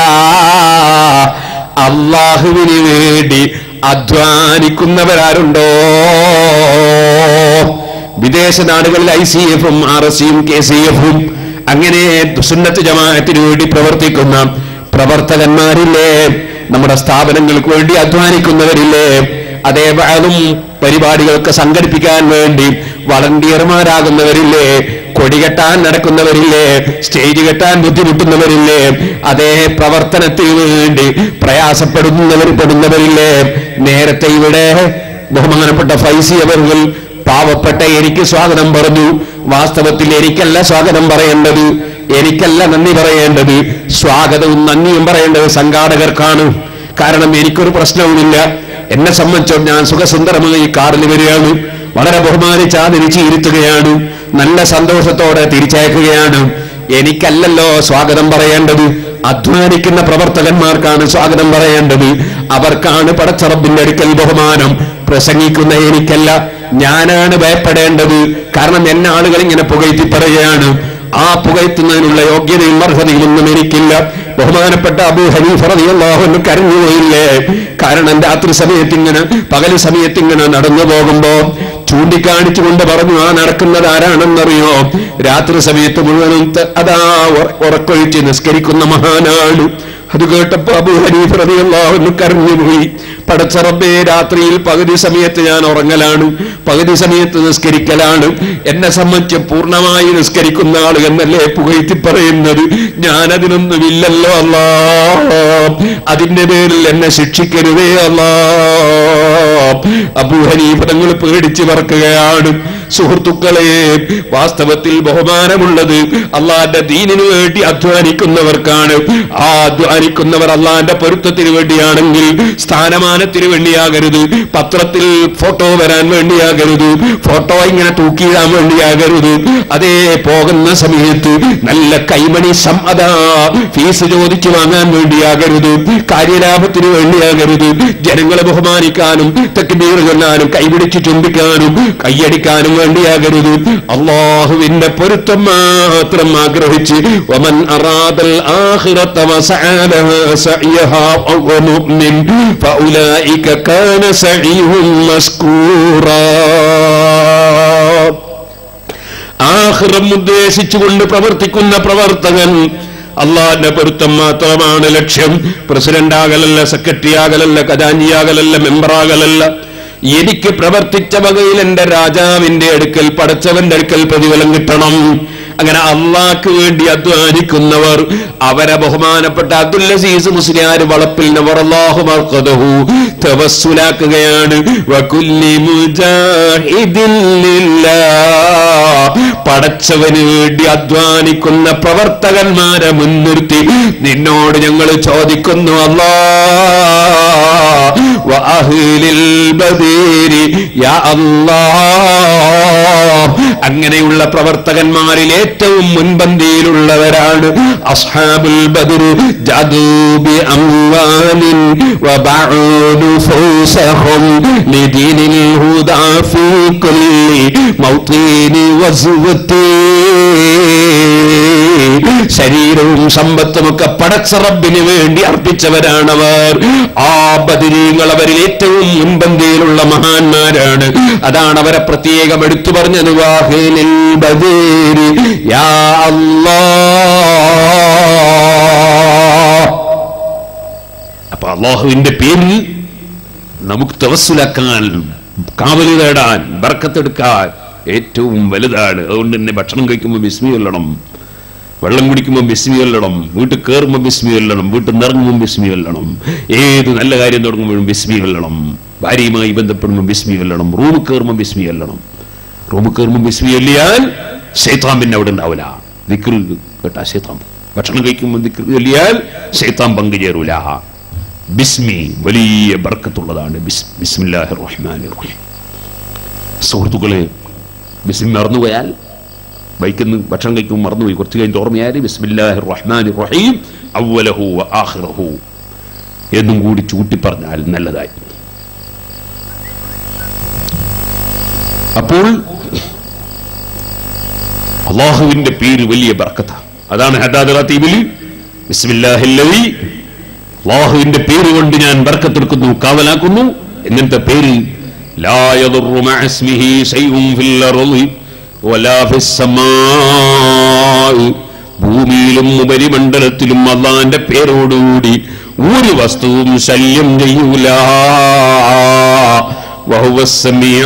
അള്ളാഹുവിന് വേണ്ടി അധ്വാനിക്കുന്നവരാരുണ്ടോ വിദേശ നാടുകളിൽ ഐ സി എഫും ആർ എസ് സിയും കെ സി എഫും അങ്ങനെ സുന്നത്ത് ജമാഅത്തിന് വേണ്ടി പ്രവർത്തിക്കുന്ന പ്രവർത്തകന്മാരില്ലേ നമ്മുടെ സ്ഥാപനങ്ങൾക്ക് വേണ്ടി അധ്വാനിക്കുന്നവരില്ലേ അതേ അതും പരിപാടികൾക്ക് സംഘടിപ്പിക്കാൻ വേണ്ടി വളണ്ടിയർമാരാകുന്നവരില്ലേ കൊടി കെട്ടാൻ നടക്കുന്നവരില്ലേ സ്റ്റേജ് കെട്ടാൻ ബുദ്ധിമുട്ടുന്നവരില്ലേ അതേ പ്രവർത്തനത്തിന് വേണ്ടി പ്രയാസപ്പെടുന്നവർ പെടുന്നവരില്ലേ നേരത്തെ ഇവിടെ ബഹുമാനപ്പെട്ട ഫൈസി അവർകൾ പാവപ്പെട്ട എനിക്ക് സ്വാഗതം പറഞ്ഞു വാസ്തവത്തിൽ എനിക്കല്ല സ്വാഗതം പറയേണ്ടത് എനിക്കല്ല നന്ദി പറയേണ്ടത് സ്വാഗതവും നന്ദിയും പറയേണ്ടത് സംഘാടകർക്കാണ് കാരണം എനിക്കൊരു പ്രശ്നവുമില്ല എന്നെ സംബന്ധിച്ചോ ഞാൻ സുഖസുന്ദരമായി കാറിൽ വരികയാണ് വളരെ ബഹുമാനിച്ച് ആദരിച്ച് ഇരുത്തുകയാണ് നല്ല സന്തോഷത്തോടെ തിരിച്ചയക്കുകയാണ് എനിക്കല്ലല്ലോ സ്വാഗതം പറയേണ്ടത് അധ്വാനിക്കുന്ന പ്രവർത്തകന്മാർക്കാണ് സ്വാഗതം പറയേണ്ടത് അവർക്കാണ് പടച്ചറബിന്റെ അടുക്കൽ ബഹുമാനം പ്രസംഗിക്കുന്ന എനിക്കല്ല ഞാനാണ് ഭയപ്പെടേണ്ടത് കാരണം എന്നെ ആളുകൾ ഇങ്ങനെ പുകഴ്ത്തി പറയുകയാണ് ആ പുകഴ്ത്തുന്നതിനുള്ള യോഗ്യതയും അർഹതയും ഒന്നും എനിക്കില്ല ബഹുമാനപ്പെട്ട അബു ഹനീഫ് റളിയല്ലാഹു കരഞ്ഞുപോയില്ലേ കാരണം രാത്രി സമയത്ത് ഇങ്ങനെ പകൽ സമയത്ത് ഇങ്ങനെ നടന്നു പോകുമ്പോ ചൂണ്ടിക്കാണിച്ചുകൊണ്ട് പറഞ്ഞു ആ നടക്കുന്നത് ആരാണെന്നറിയോ രാത്രി സമയത്ത് മുഴുവനും ത- അതാ ഉറ- ഉറക്കൊഴിച്ച് നിസ്കരിക്കുന്ന മഹാനാണ് അത് കേട്ടപ്പോ അബു ഹനീഫ് റളിയല്ലാഹു കരഞ്ഞുപോയി പടച്ചറബേ രാത്രിയിൽ പകുതി സമയത്ത് ഞാൻ ഉറങ്ങലാണ് പകുതി സമയത്ത് നിസ്കരിക്കലാണ് എന്നെ സംബന്ധിച്ച് പൂർണ്ണമായി നിസ്കരിക്കുന്ന ആൾ എന്നല്ലേ പുകഴ്ത്തി പറയുന്നത് ഞാനതിനൊന്നുമില്ലല്ലോ അല്ലാ അതിന്റെ പേരിൽ എന്നെ ശിക്ഷിക്കരുതേ അല്ലാ അബൂഹനീഫലങ്ങൾ പേടിച്ചു പറക്കുകയാണ് സുഹൃത്തുക്കളെ വാസ്തവത്തിൽ ബഹുമാനമുള്ളത് അള്ളാന്റെ ദീനിനു വേണ്ടി അധ്വാനിക്കുന്നവർക്കാണ് ആ അധ്വാനിക്കുന്നവർ അള്ളാന്റെ പൊരുത്തത്തിന് വേണ്ടിയാണെങ്കിൽ സ്ഥാനമാനത്തിന് വേണ്ടിയാകരുത് പത്രത്തിൽ ഫോട്ടോ വരാൻ വേണ്ടിയാകരുത് ഫോട്ടോ ഇങ്ങനെ തൂക്കിയിടാൻ വേണ്ടിയാകരുത് അതേ പോകുന്ന സമയത്ത് നല്ല കൈമണി സമ്മത ഫീസ് ചോദിച്ചു വാങ്ങാൻ വേണ്ടിയാകരുത് കാര്യലാഭത്തിന് വേണ്ടിയാകരുത് ജനങ്ങളെ ബഹുമാനിക്കാനും തെക്കുബീർ ചൊല്ലാനും കൈപിടിച്ച് ചുംബിക്കാനും കൈയടിക്കാനും വേണ്ടിയാകരുത് അള്ളാഹുവിന്റെ പൊരുത്തം മാത്രം ആഗ്രഹിച്ച് വമൻ അറാദൽ ആഖിറത വസഅലഹ സഅയഹാ വഹുവ മുഅ്മിൻ ഫഉലൈക കാന സഅയുഹും മസ്കൂറാ ആഹ്റം ഉദ്ദേശിച്ചുകൊണ്ട് പ്രവർത്തിക്കുന്ന പ്രവർത്തകൻ അള്ളാന്റെ പൊരുത്തം മാത്രമാണ് ലക്ഷ്യം പ്രസിഡന്റ് ആകലല്ല സെക്രട്ടറി ആകലല്ല ഖജാഞ്ചിയാകലല്ല മെമ്പറാകലല്ല എനിക്ക് പ്രവർത്തിച്ച വകയിൽ എന്റെ രാജാവിന്റെ അടുക്കൽ പടച്ചവന്റെ അടുക്കൽ പ്രതിഫലം കിട്ടണം അങ്ങനെ അള്ളാഹ്ക്ക് വേണ്ടി അധ്വാനിക്കുന്നവർ അവരെ ബഹുമാനപ്പെട്ട അബ്ദുൽ അസീസ് മുസ്ലിയാർ വളപ്പിൽ നവറല്ലാഹു മർഖദഹു തവസ്സുലാക്കുകയാണ് വകുല്ലി മുജാഹിദിൻ ലില്ലാഹ് പടച്ചവന് വേണ്ടി അധ്വാനിക്കുന്ന പ്രവർത്തകന്മാരെ മുൻനിർത്തി നിന്നോട് ഞങ്ങൾ ചോദിക്കുന്നു അല്ലാ വഅഹ്ലിൽ ബദീരി യാ അല്ലാ അങ്ങനെയുള്ള പ്രവർത്തകന്മാരിൽ ഏറ്റവും മുൻപന്തിയിലുള്ളവരാണ് അസ്ഹാബുൽ ബദർ ജദൂബി അംവാലിൻ വബഉ നഫൂസഹും ലിദീനിൽ ഹുദാ ഫീ കുല്ലി മൗതീനി വസ്വത്തി ശരീരവും സമ്പത്തും ഒക്കെ പടച്ചറബിന് വേണ്ടി അർപ്പിച്ചവരാണവർ ആ ബദിരീങ്ങൾ അവരിൽ ഏറ്റവും മുൻപന്തിയിലുള്ള മഹാന്മാരാണ് അതാണ് അവരെ പ്രത്യേകം എടുത്തു പറഞ്ഞത് വാഹിലിൽ ബദീരി യാ അല്ലാ അപ്പൊ അള്ളാഹുവിന്റെ പേരിൽ നമുക്ക് തവസ്സുലാക്കാൻ കാവല് തേടാൻ ബർക്കത്തെടുക്കാൻ ഏറ്റവും വലുതാണ് അതുകൊണ്ട് തന്നെ ഭക്ഷണം കഴിക്കുമ്പോൾ ബിസ്മി കൊല്ലണം വെള്ളം കുടിക്കുമ്പോൾ ബിസ്മി കൊല്ലണം വീട്ടിൽ കയറുമ്പോൾ ബിസ്മി കൊല്ലണം വീട്ടിൽ നിറങ്ങുമ്പോൾ ബിസ്മി കൊല്ലണം ഏത് നല്ല കാര്യം തുടങ്ങുമ്പോഴും ബിസ്മി കൊല്ലണം ഭാര്യയുമായി ബന്ധപ്പെടുമ്പോൾ ബിസ്മി കൊല്ലണം റൂമിൽ കയറുമ്പോൾ ബിസ്മി കൊല്ലണം റൂമിൽ കയറുമ്പോൾ ബിസ്മി ചൊല്ലിയാൽ ശൈത്താൻ പിന്നെ അവിടെ ഉണ്ടാവില്ല ദിക്ർ കേട്ടാ ശൈത്താൻ ഭക്ഷണം കഴിക്കുമ്പോൾ ദിക്ർ ചൊല്ലിയാൽ ശൈത്താൻ പങ്കുചേരൂല ബിസ്മി വലിയ ബർക്കത്തുള്ളതാണ് ബിസ് ബിസ്മില്ലാഹിർ റഹ്മാനിർ റഹീം സുഹൃത്തുക്കളെ ബിസ്മി മറന്നുപോയാൽ ബൈക്കിൽ നിന്ന് ഭക്ഷണം കഴിക്കുമ്പോൾ മറന്നുപോയി കുറച്ച് കഴിഞ്ഞ് ഓർമ്മയാൽ ബിസ്മില്ലാഹിർ റഹ്മാനിർ റഹീം അവലഹു വ ആഖിറഹു എന്നും കൂടി ചൂട്ടി പറഞ്ഞാൽ നല്ലതായി അപ്പോൾ അള്ളാഹുവിന്റെ പേര് വലിയ ബർക്കത്ത അതാണ് ഹദാദ് ഖത്തീബിൽ ബിസ്മില്ലാഹില്ലദി അള്ളാഹുവിന്റെ പേര് കൊണ്ട് ഞാൻ ബർക്കത്തെടുക്കുന്നു കാവലാക്കുന്നു എങ്ങനത്തെ പേര് لا يضر مع اسمه شيء في الأرض ولا في السماء ഭൂമിയിലും ഉപരിമണ്ഡലത്തിലും അള്ളാന്റെ പേരോടുകൂടി ഒരു വസ്തുവും ശല്യം ചെയ്യൂല وهو السميع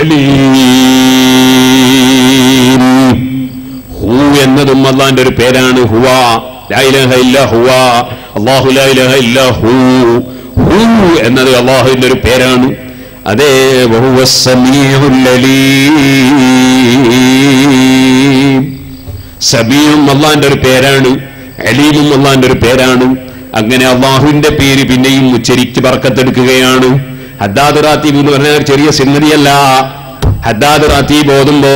العليم ഹൂ എന്നതും അള്ളാന്റെ ഒരു പേരാണ് ഹുവ ലാ ഇലാഹ ഇല്ല ഹുവ അല്ലാഹു ലാ ഇലാഹ ഇല്ല ഹൂ ഹൂ എന്നത് അള്ളാഹുവിന്റെ ഒരു പേരാണ് അതേ വഹുവ സമീഉൽ അലീം സബീയും അള്ളാന്റെ ഒരു പേരാണ് അലീമും അള്ളാന്റെ ഒരു പേരാണ് അങ്ങനെ അള്ളാഹുവിന്റെ പേര് പിന്നെയും ഉച്ചരിച്ച് പറക്കത്തെടുക്കുകയാണ് ഹദ്ദാദ് റാത്തീബ് എന്ന് പറഞ്ഞാൽ ഒരു ചെറിയ സംഗതിയല്ല ഹദ്ദാദ് റാത്തീബ് ഓതുമ്പോ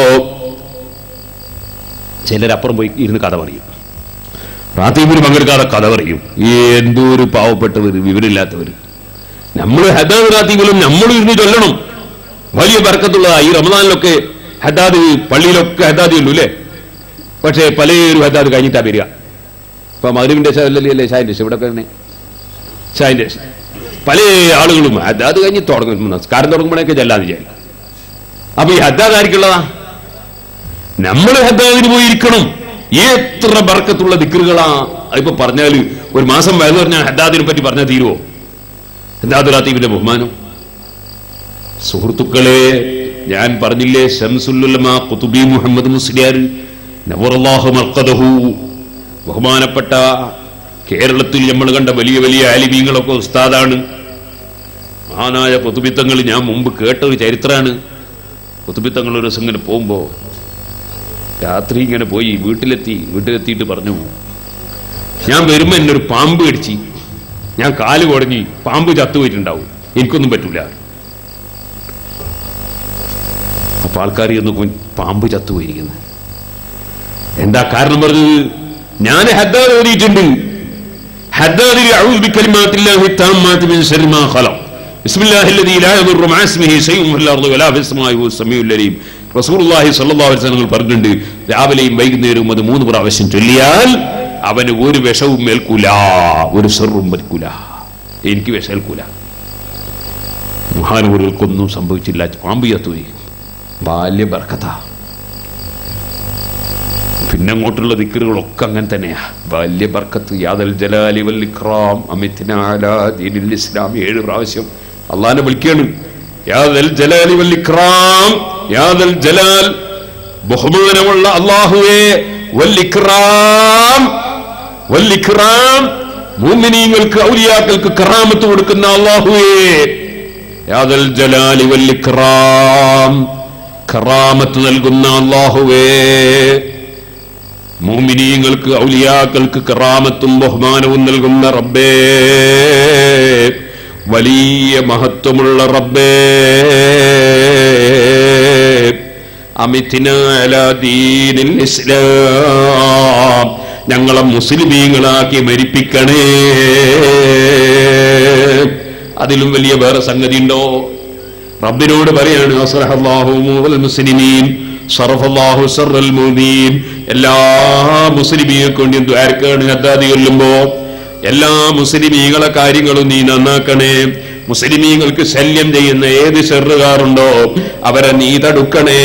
ചിലരപ്പുറം പോയി ഇരുന്ന് കഥ പറയും റാത്തീബിന് പങ്കെടുക്കാതെ കഥ പറയും എന്തോ ഒരു പാവപ്പെട്ടവർ വിവരമില്ലാത്തവർ നമ്മൾ ഹദ്ദാദ് റാത്തീബിലും നമ്മൾ ഇരുന്ന് ചൊല്ലണം വലിയ ബർക്കത്തുള്ള ഈ റമദാനിലൊക്കെ ഹദ്ദാദ് പള്ളിയിലൊക്കെ ഹദ്ദാദ് ഉള്ളൂ അല്ലേ പക്ഷേ പല ഒരു ഹദ്ദാദ് കഴിഞ്ഞിട്ടാ വരിക ഇപ്പൊ മകരുവിന്റെ അല്ലേ ഷായന്റെ ഇവിടെ തന്നെ ഷായന്റെ പല ആളുകളും ഹദ്ദാദ് കഴിഞ്ഞ് തുടങ്ങും നമസ്കാരം തുടങ്ങുമ്പോഴേക്ക് ചെല്ലാന്ന് വിചാരിക്കും അപ്പൊ ഈ ഹദ്ദാദ് ആർക്കുള്ളതാ നമ്മൾ ഹദ്ദാദിന് പോയിരിക്കണം എത്ര ബർക്കത്തുള്ള ദിക്കറുകളാ ഇപ്പൊ പറഞ്ഞാല് ഒരു മാസം വയത് പറഞ്ഞാൽ ഹദ്ദാദിനെ പറ്റി പറഞ്ഞാൽ തീരുവോ ഹദ്ദാദ് റാത്തീബിന്റെ ബഹുമാനം സുഹൃത്തുക്കളെ ഞാൻ പറഞ്ഞില്ലേ ഷംസുല്ലുലമ കുതുബി മുഹമ്മദ് മുസ്ലിയാർ നവറല്ലാഹു മർക്കദഹു ബഹുമാനപ്പെട്ട കേരളത്തിൽ നമ്മൾ കണ്ട വലിയ വലിയ ആലിമീങ്ങളൊക്കെ ഉസ്താദാണ് മഹാനായ പൊതുബിത്തങ്ങൾ ഞാൻ മുമ്പ് കേട്ട ഒരു ചരിത്രമാണ് പൊതുബിത്തങ്ങൾ ഒരു ദിവസം ഇങ്ങനെ പോകുമ്പോൾ രാത്രി ഇങ്ങനെ പോയി വീട്ടിലെത്തി വീട്ടിലെത്തിയിട്ട് പറഞ്ഞു ഞാൻ വരുമ്പോൾ എന്നെ ഒരു പാമ്പ് കടിച്ച് ഞാൻ കാല് കുടഞ്ഞി പാമ്പ് ചത്തുപോയിട്ടുണ്ടാവും എനിക്കൊന്നും പറ്റൂല അപ്പൊ ആൾക്കാർ ഒന്ന് പോയി പാമ്പ് ചത്തുപോയിരിക്കുന്നത് എന്താ കാരണം പറഞ്ഞത് ഞാൻ ഹദ്ദാദ് ഓതിയിട്ടുണ്ട് ഹദ്ദാദിൽ അഊദു ബികലിമാത്തില്ലാഹി താമ്മാതി മിൻ ശർരി മാ ഖലഖ് ബിസ്മില്ലാഹിൽ ലദീ ലാ യദുറു മഅ ഇസ്മിഹി ശൈഉൻ ഫിൽ അർദി വലാ ഫിസ് സമാഇ വഹുവ സമീഉൽ അലീം റസൂലുള്ളാഹി സ്വല്ലല്ലാഹു അലൈഹി വസല്ലം പറഞ്ഞിട്ടുണ്ട് രാവിലെയും വൈകുന്നേരവും അത് മൂന്ന് പ്രാവശ്യം ചൊല്ലിയാൽ അവന് ഒരു വിഷവും ഏൽക്കൂല ഒരു സെറും ഏൽക്കൂല എനിക്ക് വിഷം ഏൽക്കൂല മഹാനവറുകൾക്കൊന്നും സംഭവിച്ചില്ല പാമ്പ് ചത്തുപോയി ബാല്യ ബർക്കത്ത പിന്നെ അങ്ങോട്ടുള്ള ദിക്കറുകളൊക്കെ അങ്ങനെ തന്നെയാ വലിയ ബർക്കത്ത് യാദൽ ജലാലി വൽ ഇക്റാം അമിത്ന അലാ ദീനിൽ ഇസ്ലാം ഏഴ് പ്രാവശ്യം അള്ളാഹിനെ വിളിക്കുകയാണ് യാദൽ ജലാലി വൽ ഇക്റാം യാദൽ ജലാൽ ബഹുമാനമുള്ള അള്ളാഹുവേ വൽ ഇക്റാം വൽ ഇക്റാം മുഅ്മിനീങ്ങൾക്ക് ഔലിയാക്കൾക്ക് കറാമത്ത് കൊടുക്കുന്ന അള്ളാഹുവേ യാദൽ ജലാലി വൽ ഇക്റാം കറാമത്ത് നൽകുന്ന അള്ളാഹുവേ മോമിനീങ്ങൾക്ക് ഔലിയാക്കൾക്ക് കറാമത്തും ബഹുമാനവും നൽകുന്ന റബ്ബേ വലിയ മഹത്വമുള്ള റബ്ബേ അമിത്തിനീനിൽ ഇസ്ലാം ഞങ്ങളെ മുസ്ലിമീങ്ങളാക്കി മരിപ്പിക്കണേ അതിലും വലിയ വേറെ സംഗതി ഉണ്ടോ റബ്ബിനോട് പറയാണ് അസ്റഹല്ലാഹു മുഅൽ മുസ്ലിമീൻ സർഫല്ലാഹു സർറൽ മുഅ്മിനീൻ എല്ലാ മുസ്ലിമീങ്ങൾക്ക് വേണ്ടി ദ്വാരക്കാണ് ഹദ്ദാദി കൊല്ലുമ്പോ എല്ലാ മുസ്ലിമീങ്ങളെ കാര്യങ്ങളും നീ നന്നാക്കണേ മുസ്ലിമീങ്ങൾക്ക് ശല്യം ചെയ്യുന്ന ഏത് ഷെറുകാറുണ്ടോ അവരെ നീ തടുക്കണേ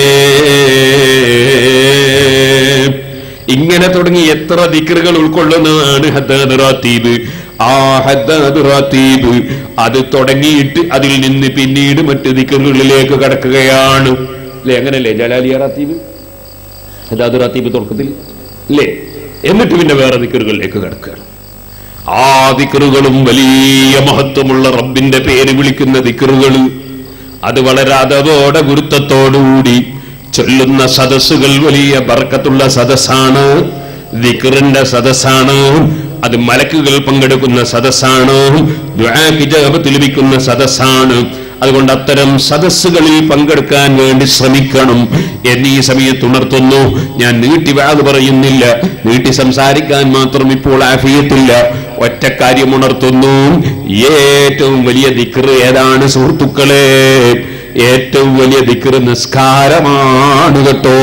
ഇങ്ങനെ തുടങ്ങി എത്ര ദിക്റുകൾ ഉൾക്കൊള്ളുന്നതാണ് ഹദ്ദാദ് റാത്തീബ് ആ ഹദ്ദാദ് റാത്തീബ് അത് തുടങ്ങിയിട്ട് അതിൽ നിന്ന് പിന്നീട് മറ്റ് ദിക്റുകളിലേക്ക് കടക്കുകയാണ് അല്ലേ അങ്ങനല്ലേ ജലാലിയ റാത്തീബ് ഹദ്ദാദ് റാത്തീബ് തുടക്കത്തിൽ അല്ലേ എന്നിട്ട് പിന്നെ വേറെ ദിക്റുകളിലേക്ക് കടക്കുകയാണ് ആ ദിക്റുകളും വലിയ മഹത്വമുള്ള റബ്ബിന്റെ പേര് വിളിക്കുന്ന ദിക്റുകൾ അത് വളരെ അതവോടെ ഗുരുത്വത്തോടുകൂടി ചൊല്ലുന്ന സദസ്സുകൾ വലിയ ബർക്കത്തുള്ള സദസ്സാണ് ദിക്റിന്റെ സദസ്സാണ് അത് മലക്കുകൾ പങ്കെടുക്കുന്ന സദസ്സാണ് ദ്വാക്കിജാപത്ത് ലഭിക്കുന്ന സദസ്സാണ് അതുകൊണ്ട് അത്തരം സദസ്സുകളിൽ പങ്കെടുക്കാൻ വേണ്ടി ശ്രമിക്കണം എന്നീ സമയത്ത് ഉണർത്തുന്നു ഞാൻ നീട്ടി വാത് പറയുന്നില്ല നീട്ടി സംസാരിക്കാൻ മാത്രം ഇപ്പോൾ ആഫിയത്തില്ല ഒറ്റ കാര്യം ഉണർത്തുന്നു ഏറ്റവും വലിയ ദിക്ർ ഏതാണ് സുഹൃത്തുക്കളെ ഏറ്റവും വലിയ ദിക്ർ നിസ്കാരമാണ് കേട്ടോ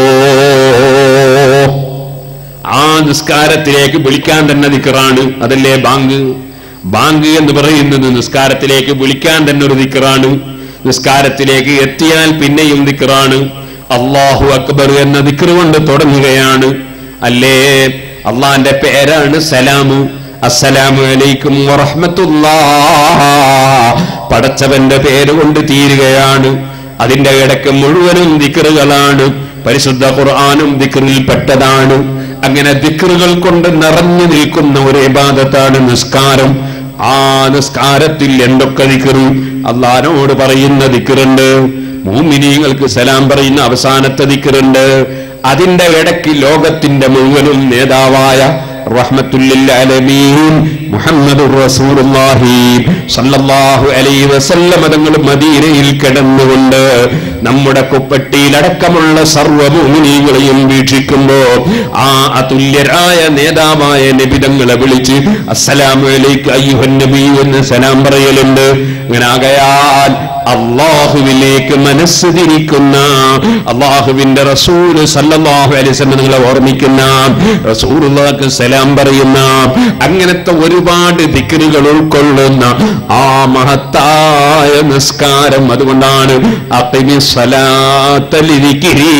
ആ നിസ്കാരത്തിലേക്ക് വിളിക്കാൻ തന്നെ ദിക്റാണ് അതല്ലേ ബാങ്ക് ബാങ്ക് എന്ന് പറയുന്നത് നിസ്കാരത്തിലേക്ക് വിളിക്കാൻ തന്നെ ഒരു ദിക്റാണ് നിസ്കാരത്തിലേക്ക് എത്തിയാൽ പിന്നെയും ദിക്റാണ് അള്ളാഹു അക്ബർ എന്ന ദിക്ർ കൊണ്ട് തുടങ്ങുകയാണ് അല്ലേ അള്ളാന്റെ പേരാണ് സലാമു അസ്സലാമു അലൈക്കും വറഹ്മത്തുള്ളാ പടച്ചവന്റെ പേര് കൊണ്ട് തീരുകയാണ് അതിന്റെ ഇടയ്ക്ക് മുഴുവനും ദിക്റുകളാണ് പരിശുദ്ധ ഖുർആാനും ദിക്റിൽ പെട്ടതാണ് അങ്ങനെ ദിക്റുകൾ കൊണ്ട് നിറഞ്ഞു നിൽക്കുന്ന ഒരു ഇബാദത്താണ് നിസ്കാരം ആ നിസ്കാരത്തിൽ എന്തൊക്കെ ദിക്റ് അള്ളഹാനോട് പറയുന്ന ദിക്റുണ്ട് മൂമിനീങ്ങൾക്ക് സലാം പറയുന്ന അവസാനത്തെ ദിക്റുണ്ട് അതിന്റെ ഇടയ്ക്ക് ലോകത്തിന്റെ മുഴുവനും നേതാവായ റഹ്മത്തുല്ലാലമീൻ മുഹമ്മദ് റസൂലുള്ളാഹി സല്ലല്ലാഹു അലൈഹി വസല്ലം തങ്ങൾ മദീനയിൽ കിടന്നുകൊണ്ട് നമ്മുടെ കുപ്പട്ടിയിലടക്കമുള്ള സർവ്വഭൂമിനീകളെയും വീക്ഷിക്കുമ്പോ ആ അതുല്യരായ നേതാവായ നബിതങ്ങളെ വിളിച്ച് അസ്സലാമു അലൈക്ക് അയ്യുഹൻ നബി എന്ന് സലാം പറയലുണ്ട് അങ്ങനെ ആകയാൽ അള്ളാഹുവിലേക്ക് മനസ്സ് തിരിക്കുന്ന അള്ളാഹുവിന്റെ റസൂല് സല്ലല്ലാഹു അലൈഹി വസല്ലം നിങ്ങളെ ഓർമ്മിക്കുന്ന റസൂലുള്ളാഹിക്ക് സലാം പറയുന്ന അങ്ങനത്തെ ഒരുപാട് ദിക്റുകൾ ഉൾക്കൊള്ളുന്ന ആ മഹത്തായ നിസ്കാരം അതുകൊണ്ടാണ് അഖിമി സ്വലാത്ത ലിദിക്രി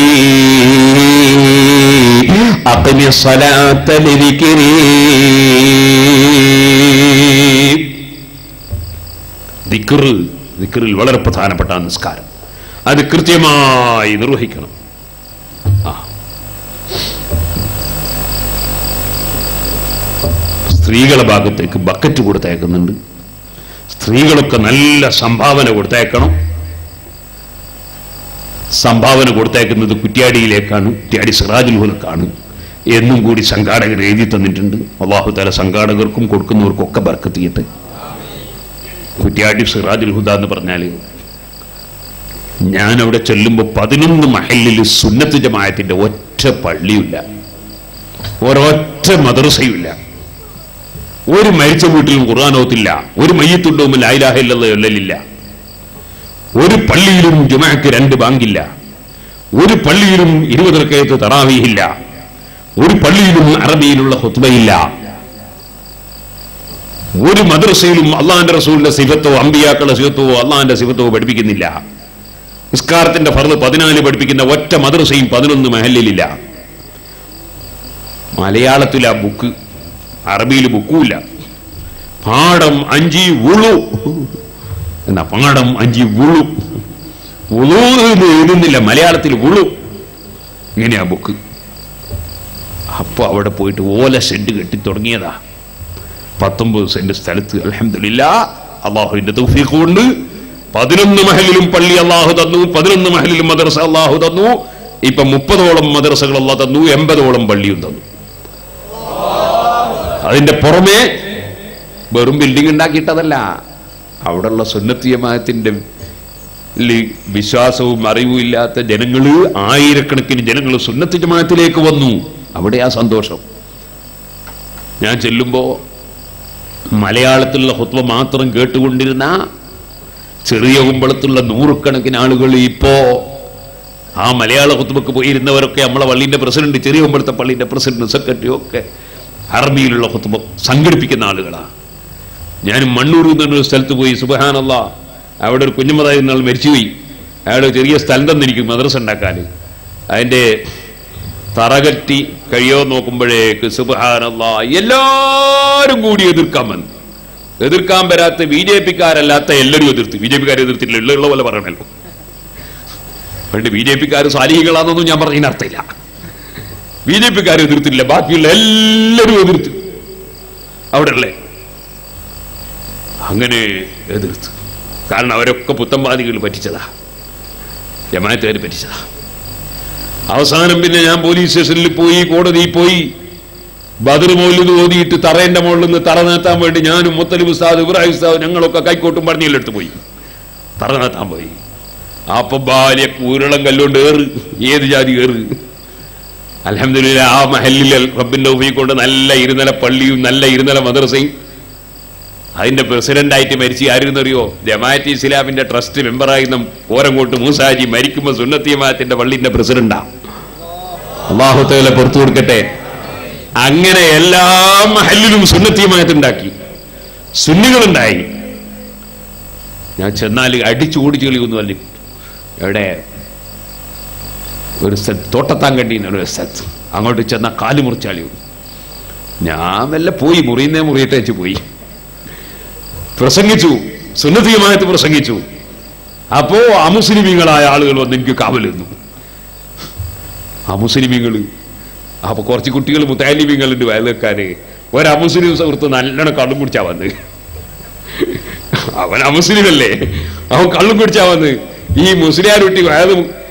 അഖിമി സ്വലാത്ത ലിദിക്രി ദിക്റ് ദിക്റിൽ വളരെ പ്രധാനപ്പെട്ട ആ നിസ്കാരം അത് കൃത്യമായി നിർവഹിക്കണം ആ സ്ത്രീകളെ ഭാഗത്തേക്ക് ബക്കറ്റ് കൊടുത്തയക്കുന്നുണ്ട് സ്ത്രീകളൊക്കെ നല്ല സംഭാവന കൊടുത്തയക്കണം സംഭാവന കൊടുത്തയക്കുന്നത് കുറ്റ്യാടിയിലേക്കാണ് കുറ്റ്യാടി സിറാജുൽ ഹുലക്കാണ് എന്നും കൂടി സംഘാടകർ എഴുതി തന്നിട്ടുണ്ട് അള്ളാഹു താല സംഘാടകർക്കും കൊടുക്കുന്നവർക്കും ഒക്കെ ബർക്കത്ത് ചെയ്യട്ടെ കുറ്റ്യാടി സിറാജുൽ ഹുദ എന്ന് പറഞ്ഞാൽ ഞാൻ അവിടെ ചെല്ലുമ്പോൾ പതിനൊന്ന് മഹലിൽ സുന്നത്ത് ജമായത്തിന്റെ ഒറ്റ പള്ളിയില്ല ഒരൊറ്റ മദ്രസയുമില്ല ഒരു മരിച്ച വീട്ടിലും ഖുർആാനോത്തില്ല ഒരു മയ്യത്തുണ്ടോമിൽ ലായിലാഹില്ല എല്ലലില്ല ഒരു പള്ളിയിലും ജുമാക്ക് രണ്ട് ബാങ്കില്ല ഒരു പള്ളിയിലും ഇരുപതിറക്കയത്ത് തറാവിയില്ല ഒരു പള്ളിയിലും അറബിയിലുള്ള ഹുത്ബയില്ല ഒരു മദ്രസയിലും അള്ളാന്റെ റസൂലിന്റെ സിഫത്തോ അമ്പിയാക്കളുടെ സിഫത്തോ അള്ളാന്റെ സിഫത്തോ പഠിപ്പിക്കുന്നില്ല നിസ്കാരത്തിന്റെ ഫർദ് പതിനാല് പഠിപ്പിക്കുന്ന ഒറ്റ മദ്രസയും പതിനൊന്ന് മഹലിലില്ല മലയാളത്തിൽ ആ ബുക്ക് അറബിയിൽ ബുക്കുമില്ല പാഠം അഞ്ചി ഉളു എന്നാ പാഠം അഞ്ചി ഉളു ഉളു എന്ന് എഴുതുന്നില്ല മലയാളത്തിൽ ഉളു ഇങ്ങനെയാ ബുക്ക് അപ്പൊ അവിടെ പോയിട്ട് ഓല ഷെഡ് കെട്ടി തുടങ്ങിയതാ പത്തൊമ്പത് സെന്റ് സ്ഥലത്ത് അലഹമില്ല അള്ളാഹുവിന്റെ തൗഫീഖ് കൊണ്ട് പതിനൊന്ന് മഹലിലും പള്ളി അള്ളാഹു തന്നു പതിനൊന്ന് മഹലിലും മദ്രസ അള്ളാഹു തന്നു ഇപ്പൊ മുപ്പതോളം മദ്രസകൾ അള്ളാഹ് തന്നു എൺപതോളം പള്ളിയും തന്നു അതിന്റെ പുറമെ വെറും ബിൽഡിംഗ് ഉണ്ടാക്കിയിട്ടതല്ല അവിടെയുള്ള സുന്നത്തിയമായത്തിന്റെ വിശ്വാസവും അറിവും ഇല്ലാത്ത ജനങ്ങള് ആയിരക്കണക്കിന് ജനങ്ങൾ സുന്നത്തി ജമാഅത്തിലേക്ക് വന്നു അവിടെ ആ സന്തോഷം ഞാൻ ചെല്ലുമ്പോ മലയാളത്തിലുള്ള ഹുത്വ മാത്രം കേട്ടുകൊണ്ടിരുന്ന ചെറിയ കുമ്പളത്തുള്ള നൂറുകണക്കിന് ആളുകൾ ഇപ്പോ ആ മലയാള ഹുത്വക്ക് പോയിരുന്നവരൊക്കെ നമ്മളെ പള്ളിന്റെ പ്രസിഡന്റ് ചെറിയ കുമ്പളത്തെ പള്ളിന്റെ പ്രസിഡന്റ് സെക്രട്ടറി ഒക്കെ അറബിയിലുള്ള ഹുത്വ സംഘടിപ്പിക്കുന്ന ആളുകളാ ഞാൻ മണ്ണൂർ എന്നൊരു സ്ഥലത്ത് പോയി സുബഹാനല്ല അവിടെ ഒരു കുഞ്ഞുമതായി നാൾ മരിച്ചുപോയി അയാളുടെ ചെറിയ സ്ഥലം തന്നിരിക്കും മദ്രസ ഉണ്ടാക്കാൻ അതിന്റെ തറകറ്റി കഴിയോ നോക്കുമ്പോഴേക്ക് സുബഹാനല്ല എല്ലാരും കൂടി എതിർക്കാൻ വന്നു എതിർക്കാൻ വരാത്ത ബി ജെ പിക്കാരല്ലാത്ത എല്ലാവരും എതിർത്ത് ബി ജെ പിക്കാർ എതിർത്തില്ല ഉള്ള ഉള്ള പോലെ പറയണല്ലോ പണ്ട് ബി ജെ പിക്കാർ സാലിഹികളാണെന്നൊന്നും ഞാൻ പറഞ്ഞതിന് അർത്ഥമില്ല ബി ജെ പിക്കാർ എതിർത്തില്ല ബാക്കിയുള്ള എല്ലാവരും എതിർത്ത് അവിടെ ഉള്ളേ അങ്ങനെ എതിർത്ത് കാരണം അവരൊക്കെ പുത്തൻവാദികൾ പറ്റിച്ചതാ ജമാഅത്തുകാർ പറ്റിച്ചതാ അവസാനം പിന്നെ ഞാൻ പോലീസ് സ്റ്റേഷനിൽ പോയി കോടതിയിൽ പോയി ബദർ മൗലിദ് ഓതിയിട്ട് തറേന്റെ മുകളിൽ നിന്ന് തറ നേത്താൻ വേണ്ടി ഞാനും മുത്തലിബ് ഉസ്താദ് ഇബ്രാഹിം ഉസ്താദ് ഞങ്ങളൊക്കെ കൈക്കോട്ടും പറഞ്ഞില്ലെടുത്ത് പോയി തറ നേത്താൻ പോയി അപ്പൊ ബാല്യ കൂരളം കല്ലുകൊണ്ട് ഏറ് ഏത് ജാതി ഏറ് അലഹമില്ല ആ മഹലിൽ റബ്ബിന്റെ ഉപയോഗം കൊണ്ട് നല്ല ഇരുനില പള്ളിയും നല്ല ഇരുനില മദ്രസയും അതിന്റെ പ്രസിഡന്റായിട്ട് മരിച്ചു ആയിരുന്നറിയോ ജമാഅത്ത് ഇസ്ലാമിന്റെ ട്രസ്റ്റ് മെമ്പറായിരുന്ന ഓരങ്ങോട്ട് മൂസാജി മരിക്കുമ്പോൾ സുന്നത്തിയമാത്തിന്റെ പള്ളിന്റെ പ്രസിഡന്റാ അള്ളാഹുത്തേല പുറത്തു കൊടുക്കട്ടെ അങ്ങനെ എല്ലാ മഹലിലും സുന്നത്തിയമായത്തുണ്ടാക്കി സുന്നികളുണ്ടായി ഞാൻ ചെന്നാൽ അടിച്ചു ഓടിച്ചു കളിയൊന്നും അല്ല എവിടെ ഒരു സ്ഥലത്ത് തോട്ടത്താൻ കണ്ടി ഒരു സ്ഥലത്ത് അങ്ങോട്ട് ചെന്ന കാല് മുറിച്ചാളിയും ഞാൻ മെല്ലെ പോയി മുറിയുന്നേ മുറിയിട്ട് വെച്ച് പോയി പ്രസംഗിച്ചു സുന്നതിയുമായിട്ട് പ്രസംഗിച്ചു അപ്പോ അമുസ്ലിമീങ്ങളായ ആളുകൾ വന്ന് എനിക്ക് കാവൽ നിന്നു അമുസ്ലിമീങ്ങൾ അപ്പൊ കുറച്ച് കുട്ടികൾ മുത്താലിമീങ്ങളുണ്ട് വയലക്കാര് ഒരു അമുസ്ലിം സുഹൃത്ത് നല്ലോണം കള്ളും കുടിച്ചാ വന്ന് അവൻ അമുസ്ലിമല്ലേ അവൻ കള്ളും കുടിച്ചാ വന്ന് ഈ മുസ്ലിയാർ കുട്ടി വയത്